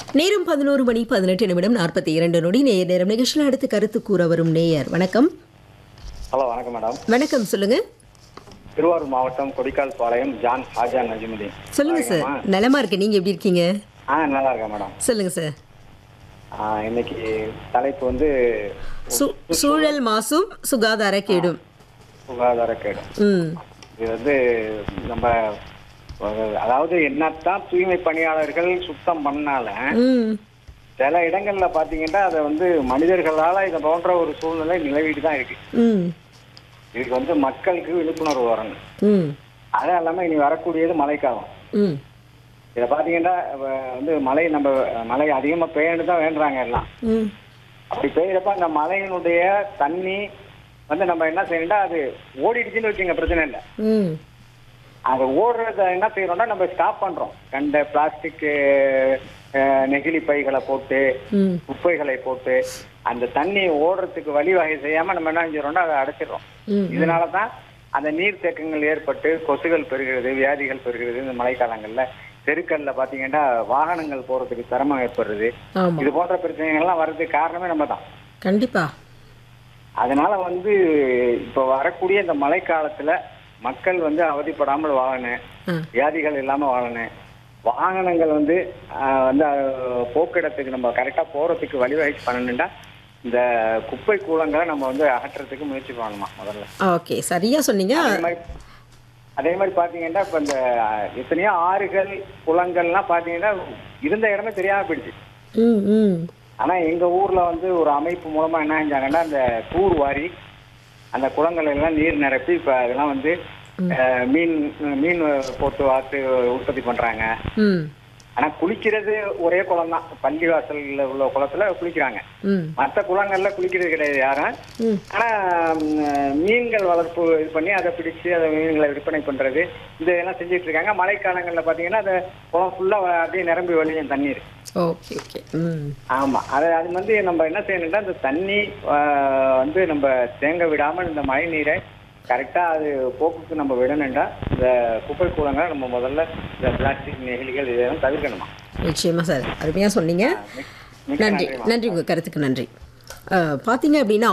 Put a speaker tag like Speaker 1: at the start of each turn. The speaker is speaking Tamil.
Speaker 1: நேரம் பதினோரு மணி பதினெட்டு நிமிடம் நாற்பத்தி இரண்டு நொடி நேயர் நேரம் நிகழ்ச்சியில் அடுத்து கருத்து கூற வரும் நேயர் வணக்கம்
Speaker 2: ஹலோ வணக்கம் மேடம்
Speaker 1: வணக்கம் சொல்லுங்க
Speaker 2: திருவாரூர் மாவட்டம் கொடிக்கால் பாளையம் ஜான் ஹாஜா நஜிமுதீன்
Speaker 1: சொல்லுங்க சார் நலமா இருக்கு நீங்க எப்படி இருக்கீங்க
Speaker 2: ஆ நல்லா இருக்கேன் மேடம்
Speaker 1: சொல்லுங்க சார்
Speaker 2: ஆ, இன்னைக்கு தலைப்பு வந்து
Speaker 1: சு- சூழல் மாசும் சுகாதார கேடும்
Speaker 2: சுகாதார கேடு
Speaker 1: ம்
Speaker 2: இது வந்து நம்ம அஹ், அதாவது என்னத்தான் தூய்மை பணியாளர்கள் சுத்தம் பண்ணாலும்
Speaker 1: ம்
Speaker 2: சில இடங்கள்ல பாத்தீங்கன்னா அதை வந்து மனிதர்களால இதை போன்ற ஒரு சூழ்நிலை நிலவிட்டு தான் இருக்கு
Speaker 1: ம்
Speaker 2: இதுக்கு வந்து மக்களுக்கு விழிப்புணர்வு வரணும்
Speaker 1: ம்
Speaker 2: அது இல்லாம இனி வரக்கூடியது மழைக்காலம்
Speaker 1: ம்
Speaker 2: இதை பாத்தீங்கன்னா அஹ், வந்து மழை நம்ம மழை அதிகமா பெய்யணும் தான் வேண்டுறாங்க எல்லாம்
Speaker 1: ம்
Speaker 2: அப்படி பெய்யறப்ப அந்த மழையினுடைய தண்ணி வந்து நம்ம என்ன செய்யணும்னா அது ஓடிடுச்சுன்னு வச்சுங்க பிரச்சனை இல்லை
Speaker 1: ம்
Speaker 2: அது ஓடுறத என்ன செய்யறோம்னா நம்ம ஸ்டாப் பண்றோம் கண்ட பிளாஸ்டிக் நெகிழி பைகளை போட்டு
Speaker 1: ம்
Speaker 2: குப்பைகளை போட்டு அந்த தண்ணி ஓடுறதுக்கு வழிவகை செய்யாம நம்ம என்ன செஞ்சோம்னா அதை அடைச்சிடுறோம்
Speaker 1: ம்
Speaker 2: இதனால தான் அந்த நீர் தேக்கங்கள் ஏற்பட்டு கொசுகள் பெருகிறது வியாதிகள் பெருகிறது இந்த மழைக்காலங்கள்ல தெருக்கல்ல பாத்தீங்கன்னா வாகனங்கள் போறதுக்கு சிரமம் ஏற்படுறது
Speaker 1: ஆமா
Speaker 2: இது போன்ற பிரச்சனைகள்லாம் வர்றதுக்கு காரணமே நம்ம தான்
Speaker 1: கண்டிப்பா
Speaker 2: அதனால வந்து இப்ப வரக்கூடிய இந்த மழைக்காலத்துல மக்கள் வந்து அவதிப்படாமல் வாழணும்
Speaker 1: ஆ
Speaker 2: வியாதிகள் இல்லாம வாழணும் வாகனங்கள் வந்து ஆஹ், வந்து ஆஹ், போக்குடத்துக்கு நம்ம கரெக்டா போறதுக்கு வழிவகை பண்ணணும்னா இந்த குப்பை கூலங்களை நம்ம வந்து அகற்றுறதுக்கு முயற்சி பண்ணணுமா முதல்ல
Speaker 1: ஓகே சரியா சொன்னீங்க
Speaker 2: அதே மாதிரி அதே மாதிரி பாத்தீங்கன்னா இப்ப இந்த ஆஹ், எத்தனையோ ஆறுகள் குளங்கள்லாம் பாத்தீங்கன்னா இருந்த இடமே தெரியாம போயிடுச்சு
Speaker 1: ம் ம்
Speaker 2: ஆனா எங்க ஊர்ல வந்து ஒரு அமைப்பு மூலமா என்ன செஞ்சாங்கன்னா அந்த தூர் வாரி அந்த குளங்கள் எல்லாம் நீர் நிரப்பி இப்ப அதெல்லாம் வந்து அஹ், மீன் மீன் போட்டு வாத்து உற்பத்தி பண்றாங்க
Speaker 1: ம்
Speaker 2: ஆனா குளிக்கிறது ஒரே குளம் தான் பள்ளி வாசல்ல உள்ள குளத்துல குளிக்கிறாங்க
Speaker 1: ம்
Speaker 2: மற்ற குளங்கள்ல குளிக்கிறது கிடையாது யாரும்
Speaker 1: ம்
Speaker 2: ஆனா ம், மீன்கள் வளர்ப்பு இது பண்ணி அதை பிடிச்சு அதை மீன்களை விற்பனை பண்றது இந்த இதெல்லாம் செஞ்சுட்டு இருக்காங்க மழைக்காலங்கள்ல பாத்தீங்கன்னா அந்த குளம் ஃபுல்லா அப்படியே நிரம்பி வழியும் தண்ணீர்
Speaker 1: ஓகே ஓகே ம்
Speaker 2: ஆமா அது அது வந்து நம்ம என்ன செய்யணும்னா இந்த தண்ணி ஆஹ், வந்து நம்ம தேங்க விடாமல் இந்த மழை நீரை கரெக்டா அது போக்குக்கு நம்ம விடணும்டா இந்த குப்பை கூலங்களை நம்ம முதல்ல இந்த பிளாஸ்டிக் நெகிழிகள் இதெல்லாம் தவிர்க்கணுமா
Speaker 1: நிச்சயமா சார் அருமையாக சொன்னீங்க
Speaker 2: மிக்க
Speaker 1: நன்றி
Speaker 2: நன்றிம்மா.
Speaker 1: நன்றி உங்கள் கருத்துக்கு நன்றி அஹ், பார்த்தீங்க அப்படின்னா